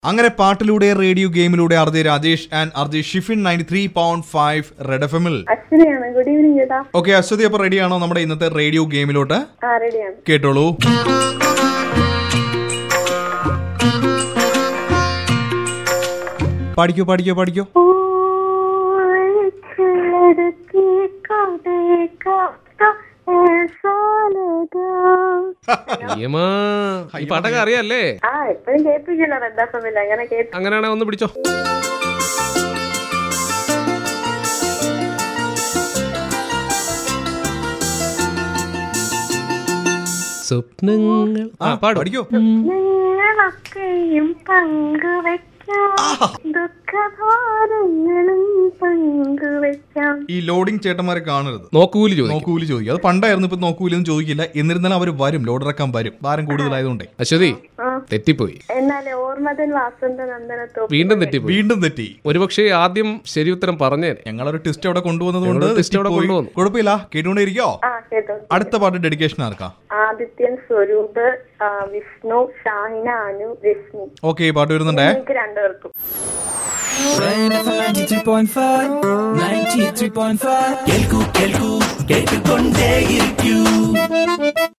അങ്ങനെ പാട്ടിലൂടെ റേഡിയോ ഗെയിമിലൂടെ RJ Rajesh and RJ Shifin ninety three point five Red F എമ്മിൽ അശ്വതിയാണ് ഗുഡ് ഈവനിങ് ചേട്ടാ ഓക്കെ അശ്വതി അപ്പൊ റെഡിയാണോ നമ്മുടെ ഇന്നത്തെ റേഡിയോ ഗെയിമിലോട്ട് ആ റെഡിയാണ് കേട്ടോളൂ പാടിക്കോ പാടിക്കോ പാടിക്കോ നിയമാ ഈ പാട്ടൊക്കെ അറിയാല്ലേ ആ എപ്പോഴും കേൾപ്പിക്കില്ല റെഡ് എഫ് എമ്മിൽ അങ്ങനെ കേട്ടു അങ്ങനെയാണെ ഒന്ന് പിടിച്ചോ സ്വപ്നങ്ങൾ ആ പാടും പാടിക്കോ നിങ്ങളൊക്കെയും പങ്കുവെക്കാം ദുഃഖഭാരങ്ങളും പങ്കുവെക്കാം ഈ ലോഡിംഗ് ചേട്ടന്മാരെ കാണരുത് നോക്കൂലി ചോദിക്കും നോക്കൂലി ചോദിക്കും അത് പണ്ടായിരുന്നു ഇപ്പൊ നോക്കൂലി ഒന്നും ചോദിക്കില്ല എന്നിരുന്നാലും അവർ വരും ലോഡ് ഇറക്കാൻ വരും ഭാരം കൂടുതലായതുകൊണ്ടേ അശ്വതി ആ തെറ്റിപ്പോയി എന്നാലേ ഓർമ്മതൻ വാസന്ത നന്ദനത്തോ വീണ്ടും തെറ്റിപ്പോയി വീണ്ടും തെറ്റി ഒരുപക്ഷെ ആദ്യം ശരി ഉത്തരം പറഞ്ഞേനെ ഞങ്ങളൊരു ട്വിസ്റ്റ് അവിടെ കൊണ്ടുവന്നത് കൊണ്ട് ഞങ്ങളൊരു twist അവിടെ തെറ്റിപ്പോയി. കൊണ്ടുവന്നു. കുഴപ്പമില്ല കേട്ടുകൊണ്ടേയിരിക്കോ ആ കേട്ടോ അടുത്ത പാട്ട് ഡെഡിക്കേഷൻ ആർക്കാ ആദിത്യൻ സ്വരൂപ് ആ, വിഷ്ണു ഷാഹിന അനു രശ്മി ഓക്കെ പാട്ട് വരുന്നുണ്ടേ എനിക്ക് രണ്ടുപേർക്കും Rain FM 93.5 93.5 കേൾക്കൂ കേൾക്കൂ കേട്ടുകൊണ്ടേയിരിക്കൂ